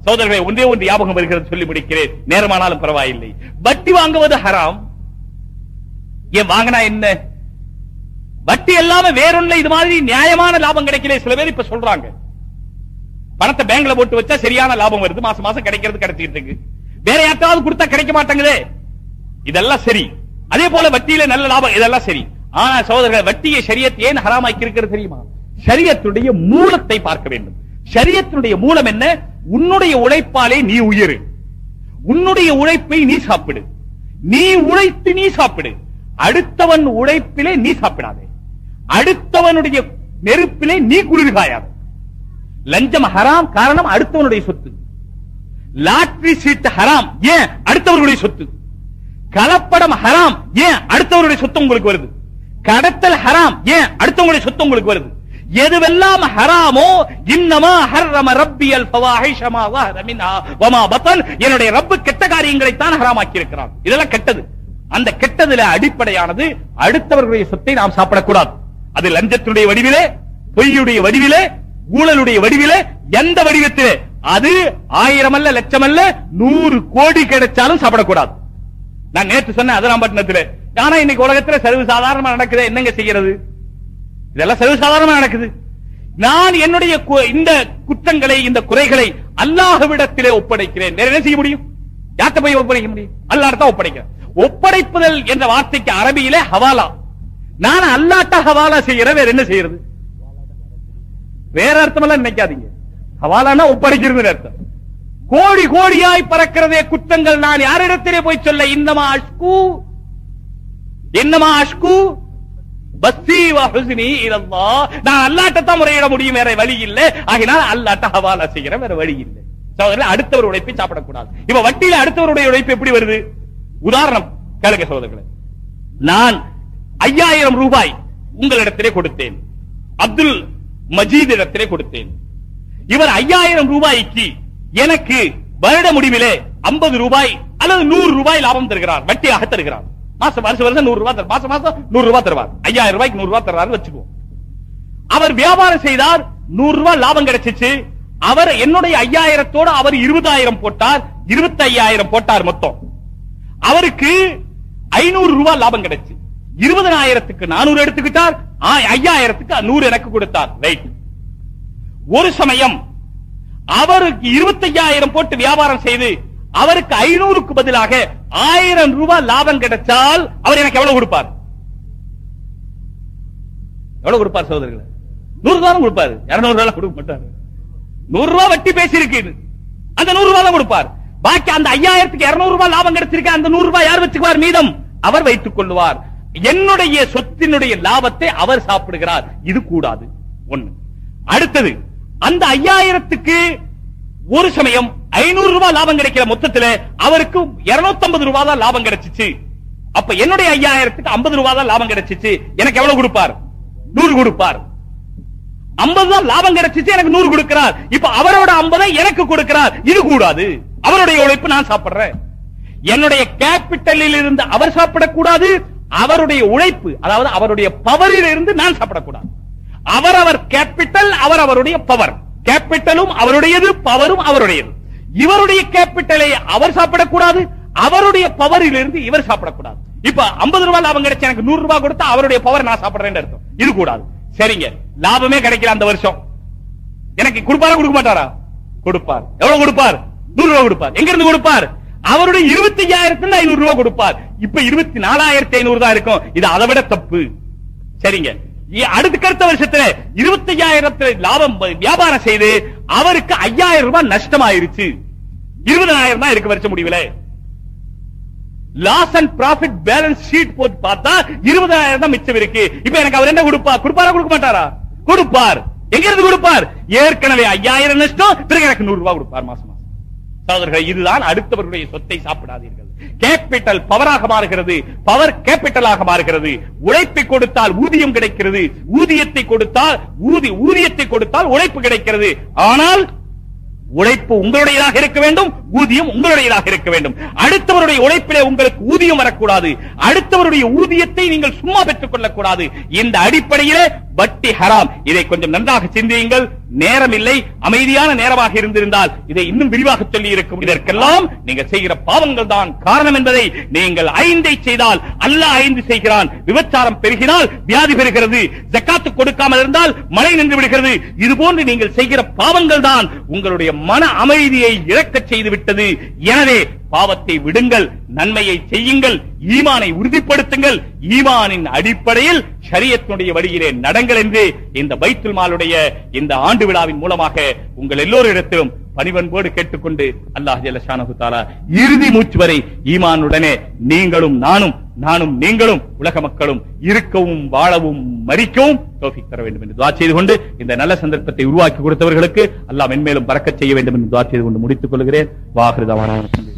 சோதரர்களை ஒன்றே ஒன்று ஞாபகம் வருகிறது சொல்லி முடிக்கிறேன் நேரமானாலும் பரவாயில்லை வட்டி வாங்குவது ஹராம் ஏன் வாங்கினா என்ன வட்டி எல்லாமே வேறொன்ன இது மாதிரி நியாயமான லாபம் கிடைக்கல சில பேர் இப்ப சொல்றாங்க பணத்தை பேங்க்ல போட்டு வச்சா சரியான லாபம் வருது மாசம் மாசம் கிடைக்கிறது கிடைச்சிட்டு இருக்கு வேற யார்ட்டாவது கொடுத்தா கிடைக்க மாட்டேங்குதே இதெல்லாம் சரி அதே போல வட்டியில நல்ல லாபம் இதெல்லாம் சரி ஆனா சகோதரர்கள் வட்டியை ஷரியத் ஏன் ஹராமாக்கி இருக்கிறது தெரியுமா ஷரியத்துடைய மூலத்தை பார்க்க வேண்டும் ஷரியத்தினுடைய மூலம் என்ன உன்னுடைய உழைப்பாலே நீ உயிரு உன்னுடைய உழைப்பை நீ சாப்பிடு நீ உழைத்து நீ சாப்பிடு அடுத்தவன் உழைப்பிலே நீ சாப்பிடாதே அடுத்தவனுடைய நெருப்பிலே நீ குளிர்காயாது லஞ்சம் ஹராம் காரணம் அடுத்தவனுடைய சொத்து லாட்டரி சீட்டு ஹராம் ஏன் அடுத்தவர்களுடைய சொத்து கலப்படம் ஹராம் ஏன் அடுத்தவருடைய சொத்து உங்களுக்கு வருது கடத்தல் ஹராம் ஏன் அடுத்தவங்களுடைய சொத்து உங்களுக்கு வருது எதுவெல்லாம் ஹராமோ இன்னமா ஹர்ரம ரப்பியல் ஃபவாஹிஷ மா ظهر منها வமா பத்தன் என்னுடைய ரப்பு கெட்ட காரியங்களை தான் ஹராமாக்கி இருக்கிறான் இதெல்லாம் கெட்டது அந்த கெட்டதுல அடிப்படையானது அடுத்தவர்களுடைய சொத்தை நாம் சாப்பிடக்கூடாது அது லஞ்சத்தினுடைய வடிவிலே பொய்யுடைய வடிவிலே ஊழலுடைய வடிவிலே எந்த வடிவத்திலே அது ஆயிரம் அல்ல லட்சம் அல்ல நூறு கோடி கிடைச்சாலும் சாப்பிடக்கூடாது நான் நேற்று சொன்னேன் அதராம்பட்டினத்துல ஆனா இன்னைக்கு உலகத்துல சர்வ சாதாரணமா நடக்குது என்னங்க செய்யறது இதெல்லாம் சர்வ சாதாரணமா நடக்குது நான் என்னுடைய கு- இந்த குற்றங்களை இந்த குறைகளை அல்லாஹ்விடத்திலே ஒப்படைக்கிறேன் வேற என்ன செய்ய முடியும் யார்கிட்ட போய் ஒப்படைக்க முடியும் அல்லாஹ் தான் ஒப்படைக்கிறேன் ஒப்படைப்புதல் என்ற வார்த்தைக்கு அரபியிலே ஹவாலா நான் அல்லாட்ட ஹவாலா செய்யற வேற என்ன செய்யறது வேற அர்த்தம் எல்லாம் நினைக்காதீங்க ஹவாலானா ஒப்படைக்கிறது அர்த்தம் கோடி கோடியாய் பறக்கிறதே குற்றங்கள் நான் யாரிடத்திலே போய் சொல்ல இன்னமா அஷ்கு என்னமா அஷ்கு பஸ்ஸி வ ஹுஸ்னி இலல்லாஹ் நான் அல்லாட்ட தான் முறையிட முடியும் வேற வழி இல்ல ஆகினால் அல்லாட்ட ஹவாலா செய்யற வேற வழி இல்ல சகோதரர்களே அடுத்தவர் உழைப்பை சாப்பிடக்கூடாது இப்ப வட்டியில அடுத்தவருடைய உழைப்பு எப்படி வருது உதாரணம் கேளுங்க சகோதரர்களே நான் ஐயாயிரம் ரூபாய் உங்களிடத்திலே கொடுத்தேன் அப்துல் மஜீத் இடத்திலே கொடுத்தேன் இவர் ஐயாயிரம் ரூபாய்க்கு எனக்கு வருட முடிவிலே 50 ரூபாய் அல்லது நூறு ரூபாய் லாபம் தருகிறார் வட்டியாக தருகிறார் மாசம் வருஷம் வருஷம் நூறு ரூபாய் தரு- மாசம் மாசம் நூறு ரூபாய் தருவார் ஐயாயிரம் ரூபாய்க்கு நூறு ரூபாய் தருவார் வச்சுக்குவோம் அவர் வியாபாரம் செய்தார் நூறு ரூபாய் லாபம் கிடைச்சிச்சு அவர் என்னுடைய ஐயாயிரத்தோடு அவர் இருபதாயிரம் போட்டார் இருபத்தி ஐயாயிரம் போட்டார் மொத்தம் அவருக்கு ஐநூறு ரூபாய் லாபம் கிடைச்சு இருபதனாயிரத்துக்கு நானூறு எடுத்துக்கிட்டார் ஆ- ஐயாயிரத்துக்கு நூறு எனக்கு கொடுத்தார் ரைட் ஒரு சமயம் அவருக்கு இருபத்தையாயிரம் போட்டு வியாபாரம் செய்து அவருக்கு ஐநூறுக்கு பதிலாக ஆயிரம் ரூபாய் லாபம் கிடைச்சால் அவர் எனக்கு எவ்வளவு கொடுப்பார் எவ்வளவு கொடுப்பார் சகோதரர்களே நூறு ரூபாய் தான் கொடுப்பாரு இருநூறு ரூபாய் கொடுக்க மாட்டாரு நூறு ரூபாய் வட்டி பேசியிருக்கு அந்த நூறு ரூபாய் தான் கொடுப்பார் பாக்கி அந்த ஐயாயிரத்துக்கு இருநூறு ரூபாய் லாபம் கிடைச்சிருக்கு அந்த நூறு ரூபாய் யார் வச்சுக்குவார் மீதம் அவர் வைத்துக் கொள்வார் என்னுடைய சொத்தினுடைய லாபத்தை அவர் சாப்பிடுகிறார் இது கூடாது ஒண்ணு அடுத்தது அந்த ஐயாயிரத்துக்கு ஒரு சமயம் ஐநூறு ரூபாய் லாபம் கிடைக்கிற மொத்தத்துல அவருக்கு 250 ரூபாய் தான் லாபம் கிடைச்சிச்சு அப்ப என்னுடைய ஐயாயிரத்துக்கு 50 ரூபாய் தான் லாபம் கிடைச்சிச்சு எனக்கு எவ்வளவு கொடுப்பார் நூறு கொடுப்பார் 50 தான் லாபம் கிடைச்சிச்சு எனக்கு நூறு கொடுக்கிறார் இப்ப அவரோட 50 எனக்கு கொடுக்கிறார் இது கூடாது அவருடைய உழைப்பு நான் சாப்பிடுறேன் என்னுடைய கேபிட்டலில் இருந்து அவர் சாப்பிடக்கூடாது அவருடைய உழைப்பு அதாவது அவருடைய பவரில் இருந்து நான் சாப்பிடக்கூடாது அவர் அவர் கேபிட்டல் அவர் அவருடைய பவர் கேபிட்டலும் அவருடையது பவரும் அவருடையது இவருடைய கேபிட்டலை அவர் சாப்பிடக்கூடாது அவருடைய பவரில் இருந்து இவர் சாப்பிடக்கூடாது இப்ப 50 ரூபாய் லாபம் கிடைச்ச எனக்கு நூறு ரூபாய் கொடுத்தா அவருடைய பவர் நான் சாப்பிடுறேன்னு அர்த்தம் இது கூடாது சரிங்க லாபமே கிடைக்கல அந்த வருஷம் எனக்கு கொடுப்பாரா கொடுக்க மாட்டாரா கொடுப்பார் எவ்வளவு கொடுப்பார் நூறு ரூபாய் கொடுப்பார் எங்க இருந்து கொடுப்பார் அவருடைய இருபத்தி ஐயாயிரத்துல ஐநூறு ரூபாய் கொடுப்பார் இப்ப இருபத்தி நாலாயிரத்தி ஐநூறு தான் இருக்கும் இது அதை விட தப்பு சரிங்க இ- அடுத்த அடுத்த வருஷத்துல இருபத்தி ஐயாயிரத்துல லாபம் ப- வியாபாரம் செய்து அவருக்கு ஐயாயிரம் ரூபாய் நஷ்டமாயிருச்சு இருபதாயிரம் தான் இருக்கு வருஷம் முடிவுல loss and profit balance sheet போட்டு பார்த்தா இருபதாயிரம் தான் மிச்சம் இருக்கு இப்ப எனக்கு அவர் என்ன கொடுப்பார் கொடுப்பாரா கொடுக்க மாட்டாரா கொடுப்பார் எங்க இருந்து கொடுப்பார் ஏற்கனவே ஐயாயிரம் நஷ்டம் பிறகு எனக்கு நூறு ரூபாய் கொடுப்பார் மாசம் மாசம் சகோதரர்களே இதுதான் அடுத்தவர்களுடைய சொத்தை சாப்பிடாதீர்கள் கேபிட்டல் பவராக மாறுகிறது பவர் கேபிட்டலாக மாறுகிறது உழைப்பை கொடுத்தால் ஊதியம் கிடைக்கிறது ஊதியத்தை கொடுத்தால் ஊதி ஊதியத்தை கொடுத்தால் உழைப்பு கிடைக்கிறது ஆனால் உழைப்பு உங்களுடையதாக இருக்க வேண்டும் ஊதியம் உங்களுடையதாக இருக்க வேண்டும் அடுத்தவருடைய உழைப்பிலே உங்களுக்கு ஊதியம் வரக்கூடாது அடுத்தவருடைய ஊதியத்தை நீங்கள் சும்மா பெற்றுக் கொள்ளக்கூடாது இந்த அடிப்படையிலே வட்டி ஹராம் இதை கொஞ்சம் நன்றாக சிந்தியுங்கள் நேரம் இல்லை அமைதியான நேரமாக இருந்திருந்தால் இதை இன்னும் விரிவாக சொல்லி இருக்கும் இதற்கெல்லாம் நீங்கள் செய்கிற பாவங்கள் தான் காரணம் என்பதை நீங்கள் ஐந்தை செய்தால் அல்லாஹ் ஐந்து செய்கிறான் விபச்சாரம் பெருகினால் வியாதி பெறுகிறது ஜக்காத்து கொடுக்காமல் இருந்தால் மழை நின்று விடுகிறது இது போன்று நீங்கள் செய்கிற பாவங்கள் தான் உங்களுடைய மன அமைதியை இழக்கச் செய்து விட்டது எனவே பாவத்தை விடுங்கள் நன்மையை செய்யுங்கள் ஈமானை உறுதிப்படுத்துங்கள் ஈமானின் அடிப்படையில் ஷரியத்தினுடைய வழியிலே நடங்கள் என்று இந்த பைத்துல் மாலுடைய இந்த ஆண்டு விழாவின் மூலமாக உங்கள் எல்லோரிடத்திலும் பணிவன்போடு கேட்டுக்கொண்டு அல்லாஹ் ஜல்லஷானஹு தஆலா இறுதி மூச்சு வரை ஈமானுடனே நீங்களும் நானும் நானும் நீங்களும் உலக மக்களும் இருக்கவும் வாழவும் மரிக்கவும் தௌஃபீக் தர வேண்டும் என்று துஆ செய்து கொண்டு இந்த நல்ல சந்தர்ப்பத்தை உருவாக்கி கொடுத்தவர்களுக்கு அல்லாஹ் மென்மேலும் பறக்கச் செய்ய வேண்டும் என்று துஆ செய்து கொண்டு முடித்துக் கொள்கிறேன் வாஹிருதவான